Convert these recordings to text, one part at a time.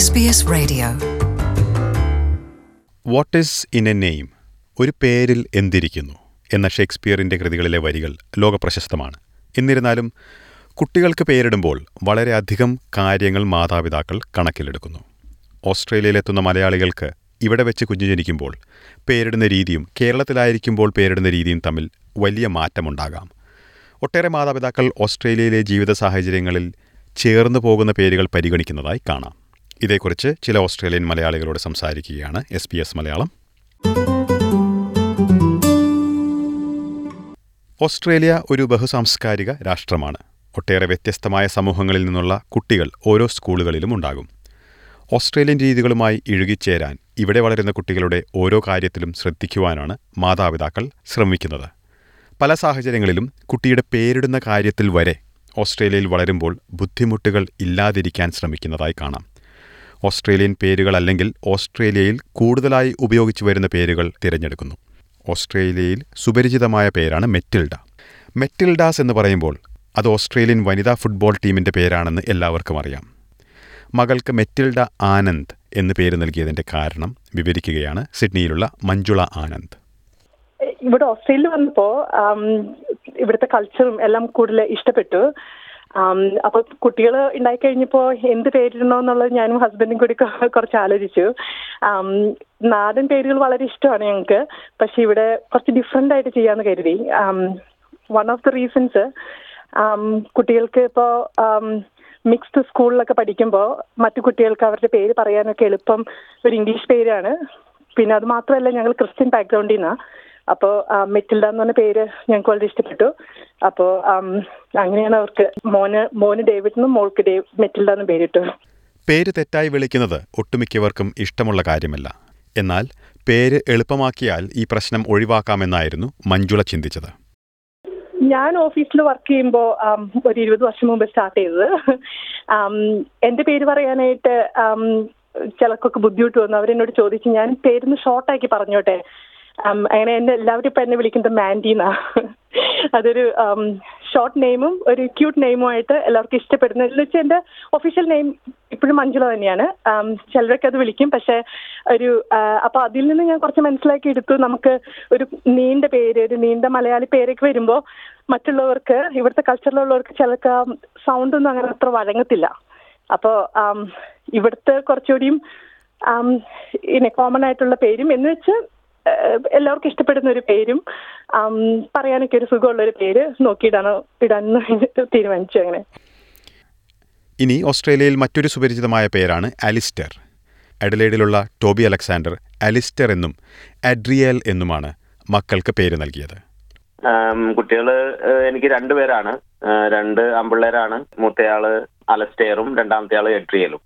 SBS Radio. What is in a name ഒരു പേരിൽ എന്തിരിക്കുന്നു എന്ന ഷേക്സ്പിയറിൻ്റെ കൃതികളിലെ വരികൾ ലോകപ്രശസ്തമാണ് എന്നിരുന്നാലും കുട്ടികൾക്ക് പേരിടുമ്പോൾ വളരെയധികം കാര്യങ്ങൾ മാതാപിതാക്കൾ കണക്കിലെടുക്കുന്നു ഓസ്ട്രേലിയയിലെത്തുന്ന മലയാളികൾക്ക് ഇവിടെ വെച്ച് കുഞ്ഞു ജനിക്കുമ്പോൾ പേരിടുന്ന രീതിയും കേരളത്തിലായിരിക്കുമ്പോൾ പേരിടുന്ന രീതിയും തമ്മിൽ വലിയ മാറ്റമുണ്ടാകാം ഒട്ടേറെ മാതാപിതാക്കൾ ഓസ്ട്രേലിയയിലെ ജീവിത സാഹചര്യങ്ങളിൽ ചേർന്ന് പോകുന്ന പേരുകൾ പരിഗണിക്കുന്നതായി കാണാം ഇതേക്കുറിച്ച് ചില ഓസ്ട്രേലിയൻ മലയാളികളോട് സംസാരിക്കുകയാണ് S P S Malayalam Australia ഒരു ബഹുസാംസ്കാരിക രാഷ്ട്രമാണ് ഒട്ടേറെ വ്യത്യസ്തമായ സമൂഹങ്ങളിൽ നിന്നുള്ള കുട്ടികൾ ഓരോ സ്കൂളുകളിലും ഉണ്ടാകും ഓസ്ട്രേലിയൻ രീതികളുമായി ഇഴുകിച്ചേരാൻ ഇവിടെ വളരുന്ന കുട്ടികളുടെ ഓരോ കാര്യത്തിലും ശ്രദ്ധിക്കുവാനാണ് മാതാപിതാക്കൾ ശ്രമിക്കുന്നത് പല സാഹചര്യങ്ങളിലും കുട്ടിയുടെ പേരിടുന്ന കാര്യത്തിൽ വരെ ഓസ്ട്രേലിയയിൽ വളരുമ്പോൾ ബുദ്ധിമുട്ടുകൾ ഇല്ലാതിരിക്കാൻ ശ്രമിക്കുന്നതായി കാണാം ഓസ്ട്രേലിയൻ പേരുകൾ അല്ലെങ്കിൽ ഓസ്ട്രേലിയയിൽ കൂടുതലായി ഉപയോഗിച്ചു വരുന്ന പേരുകൾ തിരഞ്ഞെടുക്കുന്നു ഓസ്ട്രേലിയയിൽ സുപരിചിതമായ പേരാണ് മെറ്റിൽഡ മെറ്റിൽഡാസ് എന്ന് പറയുമ്പോൾ അത് ഓസ്ട്രേലിയൻ വനിതാ ഫുട്ബോൾ ടീമിൻ്റെ പേരാണെന്ന് എല്ലാവർക്കും അറിയാം മകൾക്ക് മെറ്റിൽഡ ആനന്ദ് എന്ന് പേര് നൽകിയതിൻ്റെ കാരണം വിവരിക്കുകയാണ് സിഡ്നിയിലുള്ള മഞ്ജുള ആനന്ദ് ഇവിടെ ഓസ്ട്രേലിയ വന്നപ്പോ ആം, ഇവിടുത്തെ കൾച്ചറും എല്ലാം കൂടുതൽ ഇഷ്ടപ്പെട്ടു ആം, അപ്പൊ കുട്ടികൾ ഉണ്ടായി കഴിഞ്ഞപ്പോ എന്ത് പേരിടണോ എന്നുള്ളത് ഞാനും ഹസ്ബൻഡും കൂടി കൊ- കുറച്ച് ആലോചിച്ചു ആം, നാടൻ പേരുകൾ വളരെ ഇഷ്ടമാണ് ഞങ്ങൾക്ക് പക്ഷെ ഇവിടെ കുറച്ച് ഡിഫറെന്റ് ആയിട്ട് ചെയ്യാന്ന് കരുതി വൺ ഓഫ് ദ റീസൺസ് കുട്ടികൾക്ക് ഇപ്പോ മിക്സ്ഡ് സ്കൂളിലൊക്കെ പഠിക്കുമ്പോൾ മറ്റു കുട്ടികൾക്ക് അവരുടെ പേര് പറയാനൊക്കെ എളുപ്പം ഒരു ഇംഗ്ലീഷ് പേരാണ് പിന്നെ അത് മാത്രമല്ല ഞങ്ങൾ ക്രിസ്ത്യൻ ബാക്ക്ഗ്രൗണ്ടിൽ നിന്നാണ് അപ്പോൾ മെറ്റിൽഡ എന്ന് പറഞ്ഞ പേര് ഞങ്ങൾക്ക് വളരെ ഇഷ്ടപ്പെട്ടു അപ്പോൾ അങ്ങനെയാണ് അവർക്ക് മോന് മോന് ഡേവിഡ് എന്നും മോൾക്ക് ഡേവ് മെറ്റിൽഡ എന്നും പേരിട്ടു പേര് തെറ്റായി വിളിക്കുന്നത് ഒട്ടുമിക്കവർക്കും ഇഷ്ടമുള്ള കാര്യമല്ല എന്നാൽ പേര് എളുപ്പമാക്കിയാൽ ഈ പ്രശ്നം ഒഴിവാക്കാമെന്നായിരുന്നു മഞ്ജുള ചിന്തിച്ചത് ഞാൻ ഓഫീസിൽ വർക്ക് ചെയ്യുമ്പോൾ ഒരു ഇരുപത് വർഷം മുമ്പ് സ്റ്റാർട്ട് ചെയ്തത് ആം, എന്റെ പേര് പറയാനായിട്ട് ആം, ചിലർക്കൊക്കെ ബുദ്ധിമുട്ട് വന്നു അവരെന്നോട് ചോദിച്ചു ഞാൻ പേരൊന്ന് ഷോർട്ടാക്കി പറഞ്ഞോട്ടെ ആം, അങ്ങനെ എന്നെ എല്ലാവരും ഇപ്പൊ എന്നെ വിളിക്കുന്നത് മാൻഡീന്നാ അതൊരു ഷോർട്ട് നെയിമും ഒരു ക്യൂട്ട് നെയിമും ആയിട്ട് എല്ലാവർക്കും ഇഷ്ടപ്പെടുന്ന എന്ന് വെച്ചാൽ എന്റെ ഒഫീഷ്യൽ നെയിം ഇപ്പോഴും മഞ്ജുള തന്നെയാണ് ആം, ചിലരൊക്കെ അത് വിളിക്കും പക്ഷെ ഒരു ആ, അപ്പൊ അതിൽ നിന്ന് ഞാൻ കുറച്ച് മനസ്സിലാക്കി എടുത്തു നമുക്ക് ഒരു നീണ്ട പേര് ഒരു നീണ്ട മലയാളി പേരൊക്കെ വരുമ്പോൾ മറ്റുള്ളവർക്ക് ഇവിടുത്തെ കൾച്ചറിലുള്ളവർക്ക് ചിലർക്ക് സൗണ്ട് ഒന്നും അങ്ങനെ അത്ര വഴങ്ങത്തില്ല അപ്പോൾ ഇവിടുത്തെ കുറച്ചുകൂടിയും ഇനി കോമൺ ആയിട്ടുള്ള പേരും എന്ന് വെച്ച് ഏഹ്, എല്ലാവർക്കും ഇഷ്ടപ്പെടുന്ന ഒരു പേരും ആം, പറയാനൊക്കെ ഒരു സുഖമുള്ള ഒരു പേര് നോക്കിയിടാണ് ഇടാൻ തീരുമാനിച്ചു അങ്ങനെ ഇനി ഓസ്ട്രേലിയയിൽ മറ്റൊരു സുപരിചിതമായ പേരാണ് അലിസ്റ്റർ അഡലേഡിലുള്ള ടോബി അലക്സാണ്ടർ അലിസ്റ്റർ എന്നും അഡ്രിയൽ എന്നുമാണ് മക്കൾക്ക് പേര് നൽകിയത് കുട്ടികൾ എനിക്ക് രണ്ടുപേരാണ് ആ, രണ്ട് ആമ്പിള്ളേരാണ് മൂത്തയാള് അലസ്റ്റെയറും രണ്ടാമത്തെ ആള് എട്രിയലും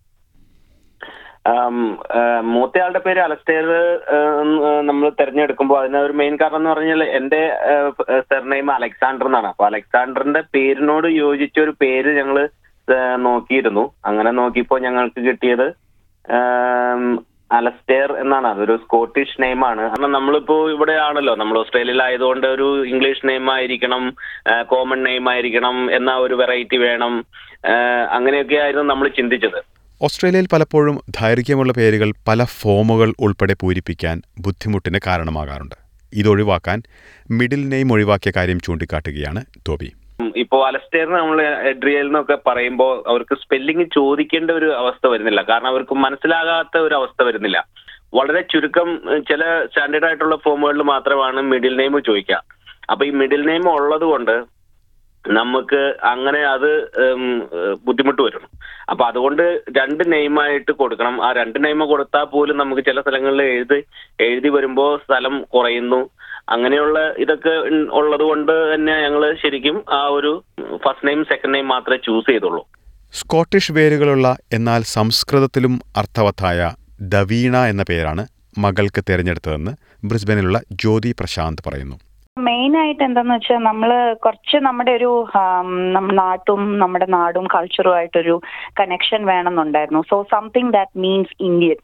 ആം, ആ, മൂത്തയാളുടെ പേര് അലസ്റ്റെയർ നമ്മൾ തിരഞ്ഞെടുക്കുമ്പോൾ അതിന് ഒരു മെയിൻ കാരണം എന്ന് പറഞ്ഞാൽ എന്റെ സെർനെയിം അലക്സാണ്ടർ എന്നാണ് അപ്പൊ അലക്സാണ്ടറിന്റെ പേരിനോട് യോജിച്ച ഒരു പേര് ഞങ്ങൾ നോക്കിയിരുന്നു അങ്ങനെ നോക്കിയപ്പോൾ ഞങ്ങൾക്ക് കിട്ടിയത് ആം, അലസ്റ്റെയർ എന്നാണ് അതൊരു സ്കോട്ടിഷ് നെയിമാണ് കാരണം നമ്മളിപ്പോ ഇവിടെ ആണല്ലോ നമ്മൾ ഓസ്ട്രേലിയയിൽ ആയതുകൊണ്ട് ഒരു ഇംഗ്ലീഷ് നെയിം ആയിരിക്കണം കോമൺ നെയിം ആയിരിക്കണം എന്ന ഒരു വെറൈറ്റി വേണം ആ, അങ്ങനെയൊക്കെ ആയിരുന്നു നമ്മൾ ചിന്തിച്ചത് ഓസ്ട്രേലിയയിൽ പലപ്പോഴും ദൈർഘ്യമുള്ള പേരുകൾ പല ഫോമുകൾ ഉൾപ്പെടെ പൂരിപ്പിക്കാൻ ബുദ്ധിമുട്ടിന് കാരണമാകാറുണ്ട് ഇതൊഴിവാക്കാൻ മിഡിൽ നെയിം ഒഴിവാക്കിയ കാര്യം ചൂണ്ടിക്കാട്ടുകയാണ് ടോബി ഉം, ഇപ്പോ അലസ്റ്റേറിന് നമ്മൾ എഡ്രിയൽ എന്നൊക്കെ പറയുമ്പോൾ അവർക്ക് സ്പെല്ലിംഗ് ചോദിക്കേണ്ട ഒരു അവസ്ഥ വരുന്നില്ല കാരണം അവർക്ക് മനസ്സിലാകാത്ത ഒരു അവസ്ഥ വരുന്നില്ല വളരെ ചുരുക്കം ഉം, ചില സ്റ്റാൻഡേർഡ് ആയിട്ടുള്ള ഫോമുകളിൽ മാത്രമാണ് മിഡിൽ നെയിം ചോദിക്കുക അപ്പൊ ഈ മിഡിൽ നെയിം ഉള്ളത് കൊണ്ട് നമുക്ക് അങ്ങനെ അത് ഉം, ഏഹ്, ബുദ്ധിമുട്ട് വരും അപ്പൊ അതുകൊണ്ട് രണ്ട് നെയിമായിട്ട് കൊടുക്കണം ആ രണ്ട് നെയിം കൊടുത്താൽ പോലും നമുക്ക് ചില സ്ഥലങ്ങളിൽ എഴുതി എഴുതി വരുമ്പോൾ സ്ഥലം കുറയുന്നു അങ്ങനെയുള്ള ഇതൊക്കെ ഉം ഉള്ളത് കൊണ്ട് തന്നെ ഞങ്ങൾ ശരിക്കും ആ ഒരു ഫസ്റ്റ് നെയിം സെക്കൻഡ് നെയിം മാത്രമേ ചൂസ് ചെയ്തുള്ളൂ സ്കോട്ടിഷ് പേരുകളുള്ള എന്നാൽ സംസ്കൃതത്തിലും അർത്ഥവത്തായ ദവീണ എന്ന പേരാണ് മകൾക്ക് തിരഞ്ഞെടുത്തതെന്ന് ബ്രിസ്ബനിലുള്ള ജ്യോതി പ്രശാന്ത് പറയുന്നു മെയിൻ ആയിട്ട് എന്താന്ന് വെച്ചാൽ നമ്മൾ കുറച്ച് നമ്മുടെ ഒരു ആം, നം- നാട്ടും നമ്മുടെ നാടും കൾച്ചറുമായിട്ടൊരു കണക്ഷൻ വേണമെന്നുണ്ടായിരുന്നു so something that means Indian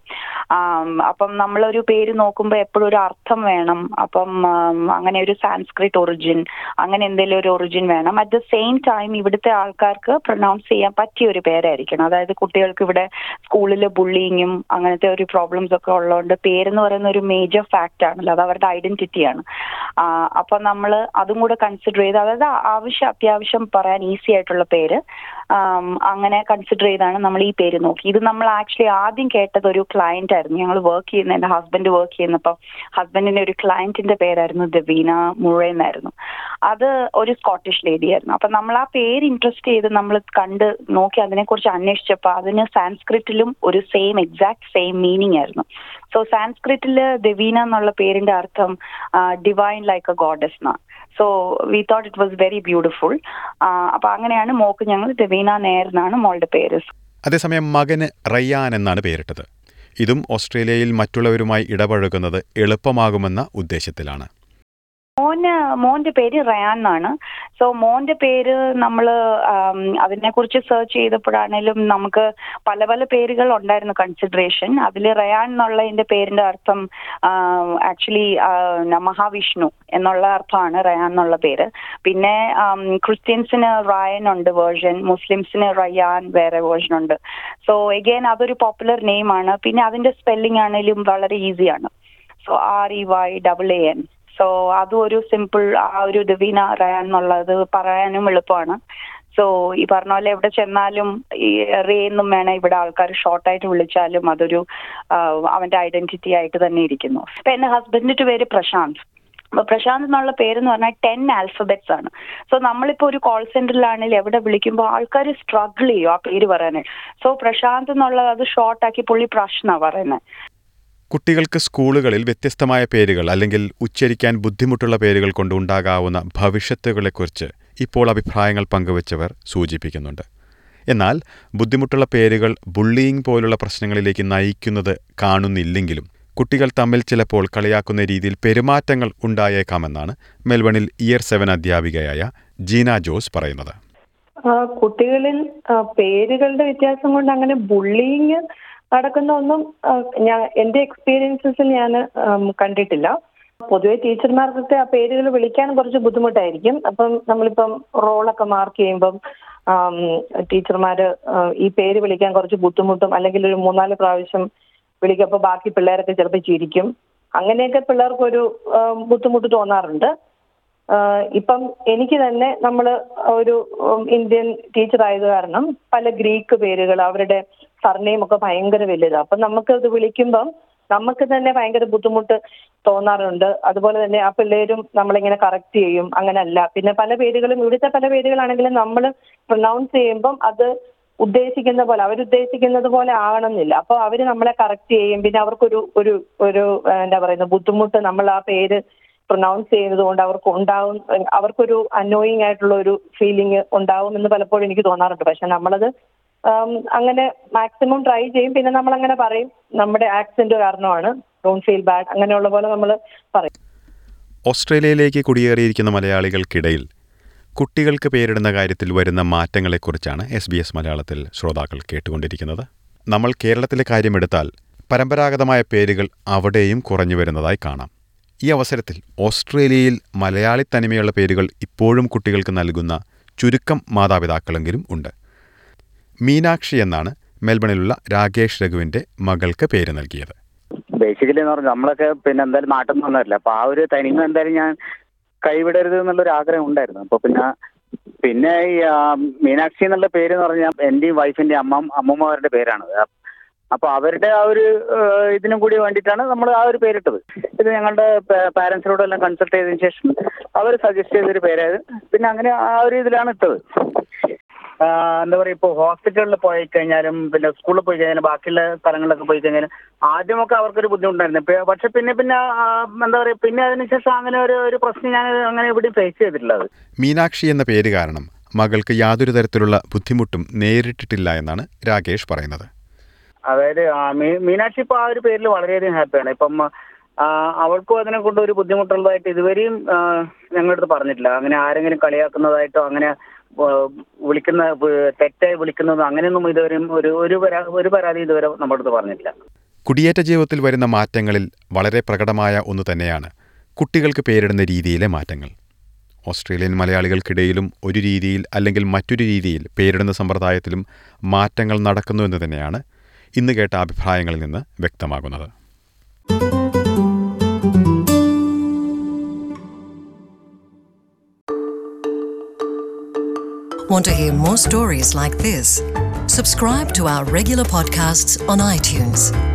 അപ്പം നമ്മളൊരു പേര് നോക്കുമ്പോൾ എപ്പോഴും ഒരു അർത്ഥം വേണം അപ്പം ആം, അങ്ങനെ ഒരു സാൻസ്ക്രിറ്റ് ഒറിജിൻ അങ്ങനെ എന്തെങ്കിലും ഒരു ഒറിജിൻ വേണം അറ്റ് ദ സെയിം ടൈം ഇവിടുത്തെ ആൾക്കാർക്ക് പ്രൊനൗൺസ് ചെയ്യാൻ പറ്റിയ ഒരു പേരായിരിക്കണം അതായത് കുട്ടികൾക്ക് ഇവിടെ സ്കൂളിൽ ബുള്ളിങ്ങും അങ്ങനത്തെ ഒരു പ്രോബ്ലംസ് ഒക്കെ ഉള്ളതുകൊണ്ട് പേരെന്ന് പറയുന്ന ഒരു മേജർ ഫാക്റ്റ് ആണല്ലോ അത് അവരുടെ ഐഡന്റിറ്റിയാണ് അപ്പൊ നമ്മൾ അതും കൂടെ കൺസിഡർ ചെയ്ത് അതായത് ആവശ്യം അത്യാവശ്യം പറയാൻ ഈസി ആയിട്ടുള്ള പേര് ആം, അങ്ങനെ കൺസിഡർ ചെയ്താണ് നമ്മൾ ഈ പേര് നോക്കി ഇത് നമ്മൾ ആക്ച്വലി ആദ്യം കേട്ടത് ഒരു ക്ലയന്റ് ആയിരുന്നു ഞങ്ങൾ വർക്ക് ചെയ്യുന്ന എന്റെ ഹസ്ബൻഡ് വർക്ക് ചെയ്യുന്നപ്പോൾ ഹസ്ബൻഡിന്റെ ഒരു ക്ലയന്റിന്റെ പേരായിരുന്നു ദവീന മുഴ എന്നായിരുന്നു അത് ഒരു സ്കോട്ടിഷ് ലേഡി ആയിരുന്നു അപ്പൊ നമ്മൾ ആ പേര് ഇൻട്രസ്റ്റ് ചെയ്ത് നമ്മൾ കണ്ട് നോക്കി അതിനെക്കുറിച്ച് അന്വേഷിച്ചപ്പോൾ അതിന് സാൻസ്ക്രിറ്റിലും ഒരു സെയിം എക്സാക്ട് സെയിം മീനിങ് ആയിരുന്നു സോ സാൻസ്ക്രിറ്റില് ദവീന എന്നുള്ള പേരിന്റെ അർത്ഥം ഡിവൈൻ ലൈക്ക് എ ഗോഡസ് എന്നാണ് so we thought it was very beautiful അപ്പൊ അങ്ങനെയാണ് മോക്ക് ഞങ്ങൾ ദവീന നേർ എന്നാണ് മോളുടെ പേര് അതേസമയം മകന് റയ്യാൻ എന്നാണ് പേരിട്ടത് ഇതും ഓസ്ട്രേലിയയിൽ മറ്റുള്ളവരുമായി ഇടപഴകുന്നത് എളുപ്പമാകുമെന്ന ഉദ്ദേശത്തിലാണ് മോന് മോന്റെ പേര് റയാൻ എന്നാണ് സോ മോന്റെ പേര് നമ്മൾ അതിനെ കുറിച്ച് സെർച്ച് ചെയ്തപ്പോഴാണേലും നമുക്ക് പല പല പേരുകൾ ഉണ്ടായിരുന്നു കൺസിഡറേഷൻ അതിൽ റയാൻ എന്നുള്ളതിന്റെ പേരിന്റെ അർത്ഥം ആക്ച്വലി മഹാവിഷ്ണു എന്നുള്ള അർത്ഥമാണ് റയാൻ എന്നുള്ള പേര് പിന്നെ ആം, ക്രിസ്ത്യൻസിന് റയൻ ഉണ്ട് വേർഷൻ മുസ്ലിംസിന് റയാൻ വേറെ വേർഷൻ ഉണ്ട് സോ എഗെയിൻ അതൊരു പോപ്പുലർ നെയിം ആണ് പിന്നെ അതിന്റെ സ്പെല്ലിംഗ് ആണെങ്കിലും വളരെ ഈസിയാണ് so R E Y double A N so അതും ഒരു സിമ്പിൾ ആ ഒരു ദിവീന റയാൻ എന്നുള്ളത് പറയാനും എളുപ്പമാണ് സോ ഈ പറഞ്ഞ പോലെ എവിടെ ചെന്നാലും ഈ റേ എന്നും വേണം ഇവിടെ ആൾക്കാർ ഷോർട്ടായിട്ട് വിളിച്ചാലും അതൊരു ആ, അവന്റെ ഐഡന്റിറ്റി ആയിട്ട് തന്നെ ഇരിക്കുന്നു ഇപ്പൊ എന്റെ ഹസ്ബൻഡിന്റെ പേര് പ്രശാന്ത് അപ്പൊ പ്രശാന്ത് എന്നുള്ള പേരെന്ന് പറഞ്ഞാൽ ടെൻ ആൽഫബറ്റ്സ് ആണ് സോ നമ്മളിപ്പോ ഒരു കോൾ സെന്ററിലാണെങ്കിൽ എവിടെ വിളിക്കുമ്പോൾ ആൾക്കാർ സ്ട്രഗിൾ ചെയ്യും ആ പേര് പറയാനായിട്ട് സോ പ്രശാന്ത് എന്നുള്ളത് അത് ഷോർട്ടാക്കി പുള്ളി പ്രശ്ന പറയുന്നത് കുട്ടികൾക്ക് സ്കൂളുകളിൽ വ്യത്യസ്തമായ പേരുകൾ അല്ലെങ്കിൽ ഉച്ചരിക്കാൻ ബുദ്ധിമുട്ടുള്ള പേരുകൾ കൊണ്ട് ഉണ്ടാകാവുന്ന ഭവിഷ്യത്തുകളെക്കുറിച്ച് ഇപ്പോൾ അഭിപ്രായങ്ങൾ പങ്കുവച്ചവർ സൂചിപ്പിക്കുന്നുണ്ട് എന്നാൽ ബുദ്ധിമുട്ടുള്ള പേരുകൾ ബുള്ളിയിങ് പോലുള്ള പ്രശ്നങ്ങളിലേക്ക് നയിക്കുന്നത് കാണുന്നില്ലെങ്കിലും കുട്ടികൾ തമ്മിൽ ചിലപ്പോൾ കളിയാക്കുന്ന രീതിയിൽ പെരുമാറ്റങ്ങൾ ഉണ്ടായേക്കാമെന്നാണ് മെൽബണിൽ ഇയർ സെവൻ അധ്യാപികയായ ജീന ജോസ് പറയുന്നത് ആ, കുട്ടികളിൽ ആ, പേരുകളുടെ വ്യത്യാസം കൊണ്ട് അങ്ങനെ ബുള്ളിങ് നടക്കുന്ന ഒന്നും ആ, ഞാൻ എന്റെ എക്സ്പീരിയൻസസിൽ ഞാൻ കണ്ടിട്ടില്ല പൊതുവെ ടീച്ചർമാർക്കൊക്കെ ആ പേരുകൾ വിളിക്കാൻ കുറച്ച് ബുദ്ധിമുട്ടായിരിക്കും അപ്പം നമ്മളിപ്പം റോളൊക്കെ മാർക്ക് ചെയ്യുമ്പം ആം, ടീച്ചർമാര് ആ, ഈ പേര് വിളിക്കാൻ കുറച്ച് ബുദ്ധിമുട്ടും അല്ലെങ്കിൽ ഒരു മൂന്നാല് പ്രാവശ്യം വിളിക്കുമ്പോൾ ബാക്കി പിള്ളേരൊക്കെ ചിലപ്പോൾ ചിരിക്കും അങ്ങനെയൊക്കെ പിള്ളേർക്കൊരു ആ, ബുദ്ധിമുട്ട് തോന്നാറുണ്ട് ആഹ് ഇപ്പം എനിക്ക് തന്നെ നമ്മൾ ഒരു ഉം, ഇന്ത്യൻ ടീച്ചർ ആയത് കാരണം പല ഗ്രീക്ക് പേരുകൾ അവരുടെ സർനെയിം ഒക്കെ ഭയങ്കര വലുതാണ് അപ്പം നമുക്ക് ഇത് വിളിക്കുമ്പം നമുക്ക് തന്നെ ഭയങ്കര ബുദ്ധിമുട്ട് തോന്നാറുണ്ട് അതുപോലെ തന്നെ ആ പിള്ളേരും നമ്മളിങ്ങനെ കറക്റ്റ് ചെയ്യും അങ്ങനല്ല പിന്നെ പല പേരുകളും ഇവിടുത്തെ പല പേരുകളാണെങ്കിലും നമ്മൾ പ്രൊനൗൺസ് ചെയ്യുമ്പം അത് ഉദ്ദേശിക്കുന്ന പോലെ അവരുദ്ദേശിക്കുന്നത് പോലെ ആവണമെന്നില്ല അപ്പോൾ അവർ നമ്മളെ കറക്റ്റ് ചെയ്യും പിന്നെ അവർക്കൊരു ഒരു ഒരു ആ, എന്താ പറയുന്നത് ബുദ്ധിമുട്ട് നമ്മൾ ആ പേര് പ്രൊനൗൺസ് ചെയ്യുന്നത് കൊണ്ട് അവർക്ക് ഉണ്ടാവും അവർക്കൊരു അനോയിങ് ആയിട്ടുള്ള ഒരു ഫീലിംഗ് ഉണ്ടാവും എന്ന് പലപ്പോഴും എനിക്ക് തോന്നാറുണ്ട് പക്ഷെ നമ്മളത് ആം, അങ്ങനെ മാക്സിമം ട്രൈ ചെയ്യും പിന്നെ നമ്മൾ അങ്ങനെ പറയും നമ്മുടെ ആക്സെന്റ് കാരണമാണ് ഡോണ്ട് ഫീൽ ബാഡ് അങ്ങനെയുള്ള പോലെ നമ്മൾ പറയും ഓസ്ട്രേലിയയിലേക്ക് കുടിയേറിയിരിക്കുന്ന മലയാളികൾക്കിടയിൽ കുട്ടികൾക്ക് പേരിടുന്ന കാര്യത്തിൽ വരുന്ന മാറ്റങ്ങളെക്കുറിച്ചാണ് എസ് ബി എസ് മലയാളത്തിൽ ശ്രോതാക്കൾ കേട്ടുകൊണ്ടിരിക്കുന്നത് നമ്മൾ കേരളത്തിലെ കാര്യമെടുത്താൽ പരമ്പരാഗതമായ പേരുകൾ അവിടെയും കുറഞ്ഞു വരുന്നതായി കാണാം ഈ അവസരത്തിൽ ഓസ്ട്രേലിയയിൽ മലയാളി തനിമയുള്ള പേരുകൾ ഇപ്പോഴും കുട്ടികൾക്ക് നൽകുന്ന ചുരുക്കം മാതാപിതാക്കളെങ്കിലും ഉണ്ട് മീനാക്ഷി എന്നാണ് മെൽബണിലുള്ള രാകേഷ് രഘുവിൻ്റെ മകൾക്ക് പേര് നൽകിയത് ബേസിക്കലി എന്ന് പറഞ്ഞാൽ നമ്മളൊക്കെ പിന്നെ എന്തായാലും നാട്ടിൽ നിന്ന് വന്നതല്ല അപ്പൊ ആ ഒരു തനിമ എന്തായാലും ഞാൻ കൈവിടരുത് എന്നുള്ളൊരു ആഗ്രഹം ഉണ്ടായിരുന്നു അപ്പൊ പിന്നെ പിന്നെ ഈ ആ, മീനാക്ഷി എന്നുള്ള പേര് എന്ന് പറഞ്ഞാൽ എന്റെയും വൈഫിന്റെയും അമ്മ അമ്മൂമ്മമാരുടെ പേരാണ് അപ്പൊ അവരുടെ ആ ഒരു ഏഹ്, ഇതിനും കൂടി വേണ്ടിയിട്ടാണ് നമ്മൾ ആ ഒരു പേരിട്ടത് ഇത് ഞങ്ങളുടെ പാരന്റ്സിനോട് എല്ലാം കൺസൾട്ട് ചെയ്തതിനു ശേഷം അവർ സജസ്റ്റ് ചെയ്തൊരു പേരായത് പിന്നെ അങ്ങനെ ആ ഒരു ഇതിലാണ് ഇട്ടത് ആ, എന്താ പറയുക ഇപ്പോൾ ഹോസ്പിറ്റലിൽ പോയി കഴിഞ്ഞാലും പിന്നെ സ്കൂളിൽ പോയി കഴിഞ്ഞാലും ബാക്കിയുള്ള സ്ഥലങ്ങളിലൊക്കെ പോയി കഴിഞ്ഞാലും ആദ്യമൊക്കെ അവർക്കൊരു ബുദ്ധിമുട്ടായിരുന്നു ഇപ്പൊ പക്ഷെ പിന്നെ പിന്നെ ആ, എന്താ പറയുക പിന്നെ അതിനുശേഷം അങ്ങനെ ഒരു ഒരു പ്രശ്നം ഞാൻ അങ്ങനെ എവിടെയും ഫേസ് ചെയ്തിട്ടില്ല അത് മീനാക്ഷി എന്ന പേര് കാരണം മകൾക്ക് യാതൊരു തരത്തിലുള്ള ബുദ്ധിമുട്ടും നേരിട്ടിട്ടില്ല എന്നാണ് രാകേഷ് പറയുന്നത് അതായത് ആ, മീ- മീനാക്ഷി ഇപ്പൊ ആ ഒരു പേരിൽ വളരെയധികം ഹാപ്പിയാണ് ഇപ്പം ആ, അവൾക്കും അതിനെ കൊണ്ട് ഒരു ബുദ്ധിമുട്ടുള്ളതായിട്ട് ഇതുവരെയും ആ, ഞങ്ങളുടെ അടുത്ത് പറഞ്ഞിട്ടില്ല അങ്ങനെ ആരെങ്കിലും കളിയാക്കുന്നതായിട്ടോ അങ്ങനെ ആ, വിളിക്കുന്ന ആ, തെറ്റായി വിളിക്കുന്നതോ അങ്ങനെയൊന്നും ഇതുവരെയും ഒരു ഒരു പരാ ഒരു പരാതി ഇതുവരെ നമ്മുടെ അടുത്ത് പറഞ്ഞിട്ടില്ല കുടിയേറ്റ ജീവിതത്തിൽ വരുന്ന മാറ്റങ്ങളിൽ വളരെ പ്രകടമായ ഒന്ന് തന്നെയാണ് കുട്ടികൾക്ക് പേരിടുന്ന രീതിയിലെ മാറ്റങ്ങൾ ഓസ്ട്രേലിയൻ മലയാളികൾക്കിടയിലും ഒരു രീതിയിൽ അല്ലെങ്കിൽ മറ്റൊരു രീതിയിൽ പേരിടുന്ന സമ്പ്രദായത്തിലും മാറ്റങ്ങൾ നടക്കുന്നു എന്ന് തന്നെയാണ് ഇന്ന് കേട്ട അഭിപ്രായങ്ങളിൽ നിന്ന് വ്യക്തമാകുന്നത് Want to hear more stories like this? Subscribe to our regular podcasts on iTunes.